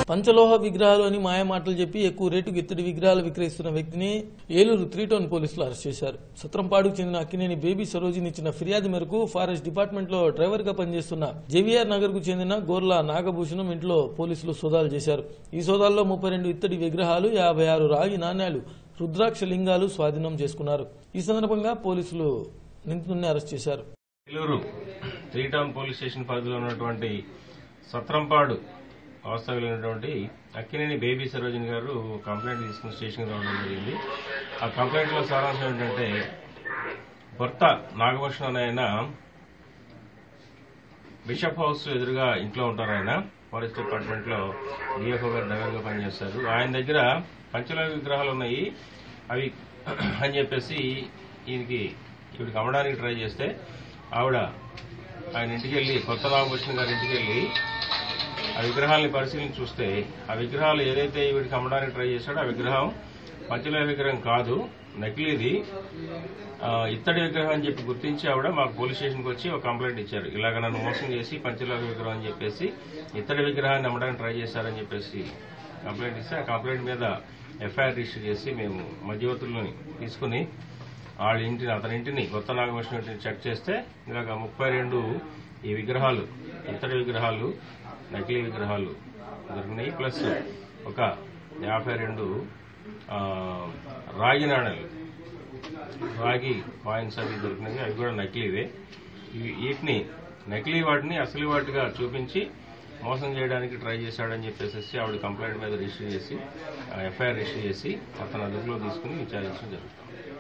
పంచలోహ విగ్రహాలు అని మాయ మాటలు చెప్పి ఎక్కువ రేటుకు ఇత్తడి విగ్రహాలు విక్రయిస్తున్న వ్యక్తిని ఏలూరు త్రీ టౌన్ పోలీసులు అరెస్ట్ చేశారు సత్రంపాడుకు చెందిన అక్కినేని బేబీ సరోజిని ఇచ్చిన ఫిర్యాదు మేరకు ఫారెస్ట్ డిపార్ట్మెంట్ లో డ్రైవర్ గా పనిచేస్తున్న జేవీఆర్ నగర్ కు చెందిన గోర్ల నాగభూషణం ఇంట్లో పోలీసులు సోదాలు చేశారు ఈ సోదాల్లో ముప్పై రెండు ఇత్తడి విగ్రహాలు యాభై ఆరు రాగి నాణ్యాలు రుద్రాక్ష లింగాలు స్వాధీనం చేసుకున్నారు ఈ సందర్భంగా పోలీసులు నిందితుడిని అరెస్ట్ చేశారు Eluru three town police station పరిధిలో ఉన్నటువంటి సత్రంపాడు వాస్తవ్యులైనటువంటి అక్కినేని బేబీ సరోజిని గారు కంప్లైంట్ తీసుకుని స్టేషన్కి రావడం జరిగింది ఆ కంప్లైంట్లో సారాంశం ఏంటంటే భర్త నాగభూషణ్ అనే ఆయన బిషప్ హౌస్ ఎదురుగా ఇంట్లో ఉంటారు ఆయన ఫారెస్ట్ డిపార్ట్మెంట్ లో డిఎఫ్ఓ గారు డ్రైవర్ గా పనిచేస్తారు ఆయన దగ్గర పంచలోహ విగ్రహాలు ఉన్నాయి అవి అని చెప్పేసి ఈయనకి ఈవిడికి అమ్మడానికి ట్రై చేస్తే ఆవిడ ఆయన ఇంటికి వెళ్ళి కొత్త నాగభూషణ్ గారి ఇంటికి వెళ్ళి ఆ విగ్రహాలని పరిశీలించి చూస్తే ఆ విగ్రహాలు ఏదైతే ఈవిడికి అమ్మడానికి ట్రై చేశాడో ఆ విగ్రహం పంచలోహ విగ్రహం కాదు నకిలీది ఆ, ఇత్తడి విగ్రహం అని చెప్పి గుర్తించి ఆవిడ మాకు పోలీస్ స్టేషన్కి వచ్చి ఒక కంప్లైంట్ ఇచ్చారు ఇలాగ నన్ను మోసం చేసి పంచలోహ విగ్రహం అని చెప్పేసి ఇత్తడి విగ్రహాన్ని అమ్మడానికి ట్రై చేశారని చెప్పేసి కంప్లైంట్ ఇస్తే ఆ కంప్లైంట్ మీద ఎఫ్ఐఆర్ రిజిస్టర్ చేసి మేము మధ్యవర్తులను తీసుకుని వాళ్ళ ఇంటిని అతని ఇంటిని కొత్త నాగభూషణ ఇంటిని చెక్ చేస్తే ఇలాగ ముప్పై రెండు ఈ విగ్రహాలు ఇత్తడి విగ్రహాలు నకిలీ విగ్రహాలు దొరికినాయి ప్లస్ ఒక యాభై రెండు ఆ, రాగి నాణాలు రాగి కాయిన్స్ అవి దొరికినాయి అవి కూడా నకిలీవే ఇవి- వీటిని నకిలీ వాటిని అసలు వాటిగా చూపించి మోసం చేయడానికి ట్రై చేశాడని చెప్పేసి ఆవిడ కంప్లైంట్ మీద రిజిస్టర్ చేసి ఎఫ్ఐఆర్ రిజిస్టర్ చేసి అతను అదుపులో తీసుకుని విచారించడం జరుగుతుంది